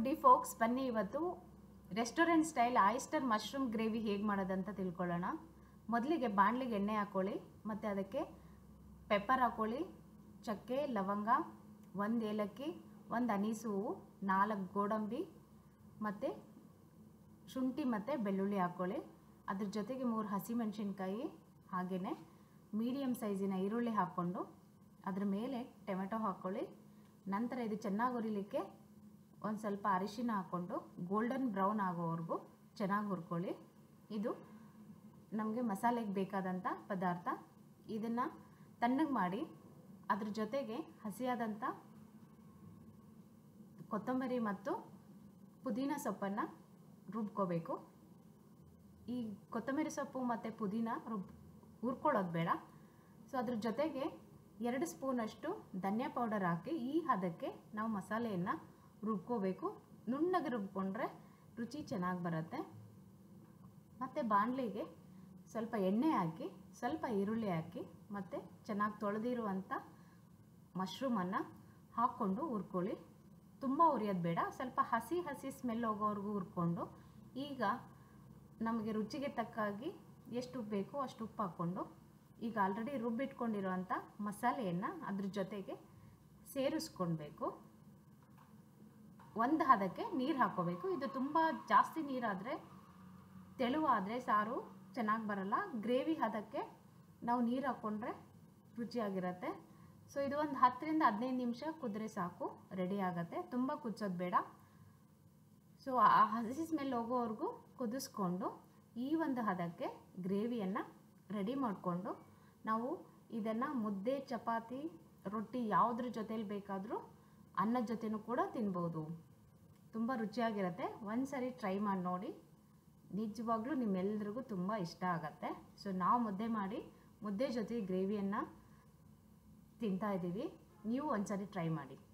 foodie folks ಬನ್ನಿ ಇವತ್ತು restaurant style oyster mushroom gravy ಹೇಗೆ ಮಾಡೋದಂತ ತಿಳ್ಕೊಳ್ಳೋಣ ಮೊದಲಿಗೆ ಬಾಣಲಿಗೆ ಎಣ್ಣೆ ಹಾಕ್ಕೊಳ್ಳಿ ಮತ್ತು ಅದಕ್ಕೆ ಪೆಪ್ಪರ್ ಹಾಕ್ಕೊಳ್ಳಿ ಚಕ್ಕೆ ಲವಂಗ ಒಂದು ಏಲಕ್ಕಿ ಒಂದು ಅನೀಸು ಹೂವು ನಾಲ್ಕು ಗೋಡಂಬಿ ಮತ್ತು ಶುಂಠಿ ಮತ್ತು ಬೆಳ್ಳುಳ್ಳಿ ಹಾಕ್ಕೊಳ್ಳಿ ಅದ್ರ ಜೊತೆಗೆ ಮೂರು ಹಸಿಮೆಣಸಿನ್ಕಾಯಿ ಹಾಗೆಯೇ ಮೀಡಿಯಮ್ ಸೈಜಿನ ಈರುಳ್ಳಿ ಹಾಕ್ಕೊಂಡು ಅದ್ರ ಮೇಲೆ ಟೊಮೆಟೊ ಹಾಕ್ಕೊಳ್ಳಿ ನಂತರ ಇದು ಚೆನ್ನಾಗಿ ಹುರಿಲಿಕ್ಕೆ ಒಂದು ಸ್ವಲ್ಪ ಅರಿಶಿನ ಹಾಕ್ಕೊಂಡು ಗೋಲ್ಡನ್ ಬ್ರೌನ್ ಆಗೋವರೆಗೂ ಚೆನ್ನಾಗಿ ಹುರ್ಕೊಳ್ಳಿ ಇದು ನಮಗೆ ಮಸಾಲೆಗೆ ಬೇಕಾದಂಥ ಪದಾರ್ಥ ಇದನ್ನು ತಣ್ಣಗೆ ಮಾಡಿ ಅದ್ರ ಜೊತೆಗೆ ಹಸಿಯಾದಂಥ ಕೊತ್ತಂಬರಿ ಮತ್ತು ಪುದೀನ ಸೊಪ್ಪನ್ನು ರುಬ್ಕೋಬೇಕು ಈ ಕೊತ್ತಂಬರಿ ಸೊಪ್ಪು ಮತ್ತು ಪುದೀನ ರುಬ್ ಹುರ್ಕೊಳ್ಳೋದು ಬೇಡ ಸೊ ಅದ್ರ ಜೊತೆಗೆ ಎರಡು ಸ್ಪೂನಷ್ಟು ಧನಿಯಾ ಪೌಡರ್ ಹಾಕಿ ಈ ಹದಕ್ಕೆ ನಾವು ಮಸಾಲೆಯನ್ನು ರುಬ್ಕೋಬೇಕು ನುಣ್ಣಗೆ ರುಬ್ಕೊಂಡ್ರೆ ರುಚಿ ಚೆನ್ನಾಗಿ ಬರುತ್ತೆ ಮತ್ತು ಬಾಣಲಿಗೆ ಸ್ವಲ್ಪ ಎಣ್ಣೆ ಹಾಕಿ ಸ್ವಲ್ಪ ಈರುಳ್ಳಿ ಹಾಕಿ ಮತ್ತು ಚೆನ್ನಾಗಿ ತೊಳೆದಿರುವಂಥ ಮಶ್ರೂಮನ್ನು ಹಾಕ್ಕೊಂಡು ಹುರ್ಕೊಳ್ಳಿ ತುಂಬ ಉರಿಯೋದು ಬೇಡ ಸ್ವಲ್ಪ ಹಸಿ ಹಸಿ ಸ್ಮೆಲ್ ಹೋಗೋವರೆಗೂ ಹುರ್ಕೊಂಡು ಈಗ ನಮಗೆ ರುಚಿಗೆ ತಕ್ಕಾಗಿ ಎಷ್ಟು ಉಪ್ಪು ಬೇಕೋ ಅಷ್ಟು ಉಪ್ಪು ಹಾಕ್ಕೊಂಡು ಈಗ ಆಲ್ರೆಡಿ ರುಬ್ಬಿಟ್ಕೊಂಡಿರೋವಂಥ ಮಸಾಲೆಯನ್ನು ಅದ್ರ ಜೊತೆಗೆ ಸೇರಿಸ್ಕೊಳ್ಬೇಕು ಒಂದು ಹದಕ್ಕೆ ನೀರು ಹಾಕ್ಕೋಬೇಕು ಇದು ತುಂಬ ಜಾಸ್ತಿ ನೀರಾದರೆ ತೆಳುವಾದರೆ ಸಾರು ಚೆನ್ನಾಗಿ ಬರಲ್ಲ ಗ್ರೇವಿ ಹದಕ್ಕೆ ನಾವು ನೀರು ಹಾಕ್ಕೊಂಡ್ರೆ ರುಚಿಯಾಗಿರುತ್ತೆ ಸೊ ಇದು ಒಂದು ಹತ್ತರಿಂದ ಹದಿನೈದು ನಿಮಿಷ ಕುದ್ರೆ ಸಾಕು ರೆಡಿ ಆಗುತ್ತೆ ತುಂಬ ಕುದಿಸೋದು ಬೇಡ ಸೊ ಆ ಹಸಿ ಸ್ಮೆಲ್ ಹೋಗೋವರೆಗೂ ಕುದಿಸ್ಕೊಂಡು ಈ ಒಂದು ಹದಕ್ಕೆ ಗ್ರೇವಿಯನ್ನು ರೆಡಿ ಮಾಡಿಕೊಂಡು ನಾವು ಇದನ್ನು ಮುದ್ದೆ ಚಪಾತಿ ರೊಟ್ಟಿ ಯಾವುದ್ರ ಜೊತೇಲಿ ಬೇಕಾದರೂ ಅನ್ನದ ಜೊತೆನೂ ಕೂಡ ತಿನ್ಬೋದು ತುಂಬ ರುಚಿಯಾಗಿರುತ್ತೆ ಒಂದು ಸರಿ ಟ್ರೈ ಮಾಡಿ ನೋಡಿ ನಿಜವಾಗ್ಲೂ ನಿಮ್ಮೆಲ್ಲರಿಗೂ ತುಂಬ ಇಷ್ಟ ಆಗುತ್ತೆ ಸೊ ನಾವು ಮುದ್ದೆ ಮಾಡಿ ಮುದ್ದೆ ಜೊತೆ ಗ್ರೇವಿಯನ್ನು ತಿಂತಾ ಇದ್ದೀವಿ ನೀವು ಒಂದ್ಸರಿ ಟ್ರೈ ಮಾಡಿ